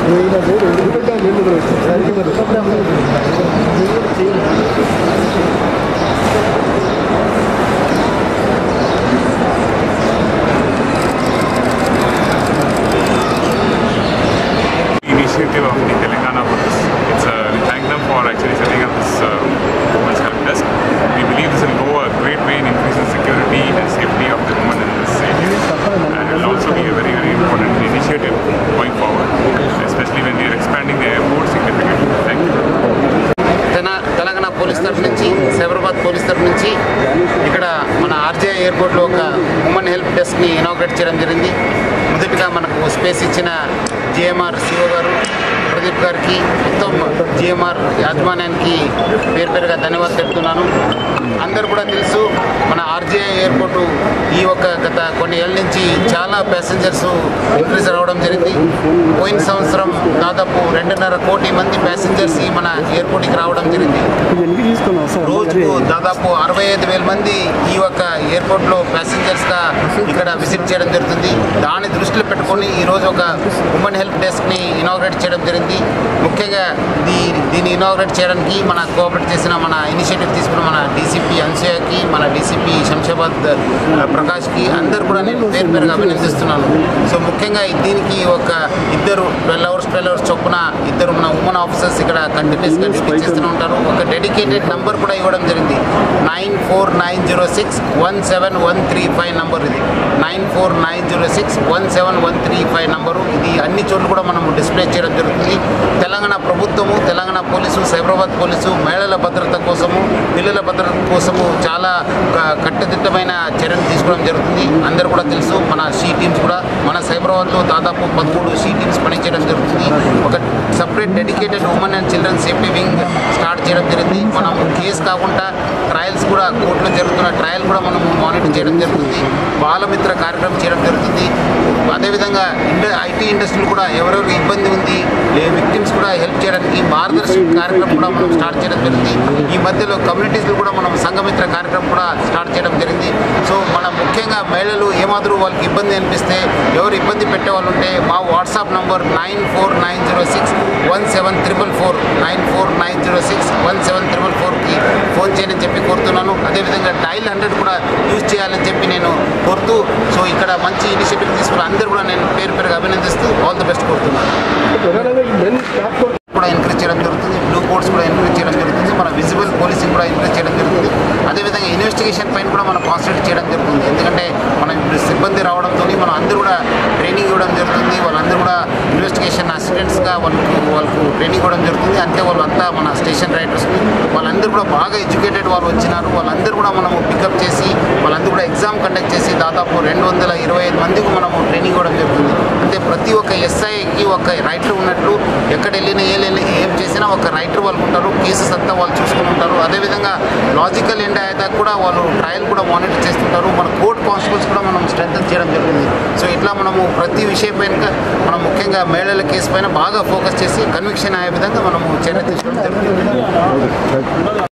initiative of the Telangana Police. It's uh, we thank them for actually setting up this uh, women's help desk. We believe this will go a great way in increasing security and safety of the women in this area. And it will also be a very, very important initiative going forward, especially when we are expanding the airport significantly. Thank you. తెన Telangana police తరఫు నుంచి Cyberabad police తరఫు నుంచి ఇక్కడ మన RJ ఎయిర్పోర్ట్లో ఒక women help డెస్క్ని inaugurate చేయడం జరిగింది మొదటిగా మనకు స్పేస్ ఇచ్చిన జిఎంఆర్ సిఓ గారు ప్రదీప్ గారికి మొత్తం జిఎంఆర్ యాజమాన్యానికి పేరు పేరుగా ధన్యవాదాలు తెలుపుతున్నాను అందరూ కూడా తెలుసు మన ఆర్జేఐ ఎయిర్పోర్టు ఈ ఒక్క గత కొన్ని ఏళ్ళ నుంచి చాలా ప్యాసింజర్స్ ఇంక్రీజ్ రావడం జరిగింది పోయిన సంవత్సరం దాదాపు రెండున్నర కోటి మంది ప్యాసింజర్స్ ఈ మన ఎయిర్పోర్ట్కి రావడం జరిగింది రోజుకు దాదాపు అరవై ఐదు వేల మంది ఈ యొక్క ఎయిర్పోర్ట్లో ప్యాసింజర్స్గా ఇక్కడ విజిట్ చేయడం జరుగుతుంది దాన్ని దృష్టిలో పెట్టుకొని ఈరోజు ఒక ఉమెన్ హెల్ప్ డెస్క్ని ఇనాగ్రేట్ చేయడం జరిగింది ముఖ్యంగా దీ దీన్ని ఇనాగ్రేట్ చేయడానికి మన కోఆపరేట్ చేసిన మన ఇనిషియేటివ్ తీసుకున్న మన డీసీపీ అన్సూయకి మన డీసీపీ శంషాబాద్ ఆ, ప్రకాష్కి అందరు కూడా నేను పేరు పేరుగా అభినందిస్తున్నాను సో ముఖ్యంగా దీనికి ఒక ఇద్దరు ట్వెల్వ్ అవర్స్ ట్వెల్వ్ అవర్స్ చొప్పున ఇద్దరు మన ఉమెన్ ఆఫీసర్స్ ఇక్కడ కంటిన్యూస్గా డ్యూటీ చేస్తూనే ఉంటారు ఒక డెడికేటెడ్ నంబర్ కూడా ఇవ్వడం జరిగింది nine four nine zero six one seven one three five number ఇది nine four nine zero six one seven one three five number ఇది అన్ని చోట్ల కూడా మనం డిస్ప్లే చేయడం జరుగుతుంది తెలంగాణ ప్రభుత్వము తెలంగాణ పోలీసు సైబరాబాద్ పోలీసు మహిళల భద్రత కోసము పిల్లల భద్రత కోసము చాలా క- కట్టుదిట్టమైన చర్యలు తీసుకోవడం జరుగుతుంది అందరూ కూడా తెలుసు మన షీ టీమ్స్ కూడా మన సైబరాబాద్లో దాదాపు పదమూడు షీ టీమ్స్ పనిచేయడం జరుగుతుంది ఒక separate dedicated women and children safety wing start చేయడం జరిగింది మనం కేసు కాకుండా ట్రయల్స్ కూడా కోర్టులో జరుగుతున్న ట్రయల్ కూడా మనం మానిటర్ చేయడం జరుగుతుంది బాలమిత్ర కార్యక్రమం చేయడం జరుగుతుంది అదేవిధంగా ఇండ ఐటీ ఇండస్ట్రీలో కూడా ఎవరెవరికి ఇబ్బంది ఉంది విక్టిమ్స్ కూడా హెల్ప్ చేయడానికి మార్గదర్శక కార్యక్రమం కూడా మనం స్టార్ట్ చేయడం జరిగింది ఈ మధ్యలో కమ్యూనిటీస్లో కూడా మనం సంఘమిత్ర కార్యక్రమం కూడా స్టార్ట్ చేయడం జరిగింది సో మనం ముఖ్యంగా మహిళలు ఏమాత్రం వాళ్ళకి ఇబ్బంది అనిపిస్తే ఎవరు ఇబ్బంది పెట్టే వాళ్ళు ఉంటే మా WhatsApp number nine four nine zero six one seven triple four nine four nine zero six one seven triple ఫోర్కి ఫోన్ చేయని చెప్పి కోరుతున్నాను అదేవిధంగా డైల్ హండ్రెడ్ కూడా యూజ్ చేయాలని చెప్పి నేను కోరుతూ సో ఇక్కడ మంచి ఇనిషియేటివ్ తీసుకున్న అందరూ కూడా నేను పేరు పేరుగా అభినందిస్తూ ఆల్ ది బెస్ట్ కోరుతున్నాను కూడా ఎంకరేజ్ చేయడం జరుగుతుంది బ్లూ కోడ్స్ కూడా ఎంకరేజ్ చేయడం జరుగుతుంది మన విజిబుల్ పోలీసింగ్ కూడా ఎంకరేజ్ చేయడం జరుగుతుంది అదేవిధంగా ఇన్వెస్టిగేషన్ పైన కూడా మనం కాన్సన్ట్రేట్ చేయడం జరుగుతుంది ఎందుకంటే మనం ఇప్పుడు సిబ్బంది రావడంతో మనం అందరూ కూడా ట్రైనింగ్ ఇవ్వడం జరుగుతుంది వాళ్ళందరూ కూడా ఇన్వెస్టిగేషన్ అసిస్టెంట్స్గా వాళ్ళకు వాళ్ళకు ట్రైనింగ్ ఇవ్వడం జరుగుతుంది అంటే వాళ్ళంతా మన స్టేషన్ రైటర్స్ వాళ్ళందరూ కూడా బాగా ఎడ్యుకేటెడ్ వాళ్ళు వచ్చినారు వాళ్ళందరూ కూడా మనము పికప్ చేసి వాళ్ళందరూ కూడా ఎగ్జామ్ కండక్ట్ చేసి దాదాపు రెండు వందల ఇరవై ఐదు మందికి మనము ట్రైనింగ్ ఇవ్వడం జరుగుతుంది అంటే ప్రతి ఒక్క ఎస్ఐకి ఒక రైటర్ ఉన్నట్లు ఎక్కడ వెళ్ళినా ఏ వెళ్ళి ఏం చేసినా ఒక రైటర్ వాళ్ళు ఉంటారు కేసెస్ అంతా వాళ్ళు చూసుకుని ఉంటారు అదేవిధంగా లాజికల్ ఎండ్ అయ్యేదాకా కూడా వాళ్ళు ట్రయల్ కూడా మానిటర్ చేస్తుంటారు మన కోర్ట్ కానిస్టేబుల్స్ కూడా మనం స్ట్రెంగ్ చేయడం జరుగుతుంది సో ఇట్లా మనము ప్రతి విషయం పైన మనం ముఖ్యంగా మహిళల కేసు పైన బాగా ఫోకస్ చేసి కన్విక్షన్ అయ్యే విధంగా మనము చర్య తీసుకోవడం జరుగుతుంది